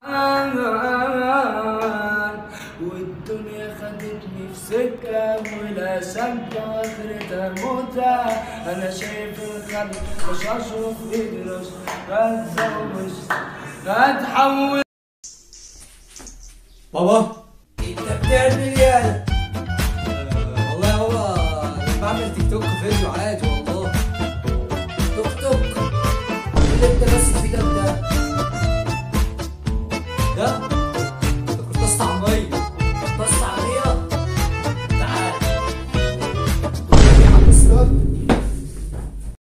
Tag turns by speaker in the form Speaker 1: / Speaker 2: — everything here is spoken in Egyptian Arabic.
Speaker 1: والدنيا خدتني في سكة ولا سكة آخرتها موتة أنا شايف الخلق مش هشوف إدرس هتزوج هتحول
Speaker 2: بابا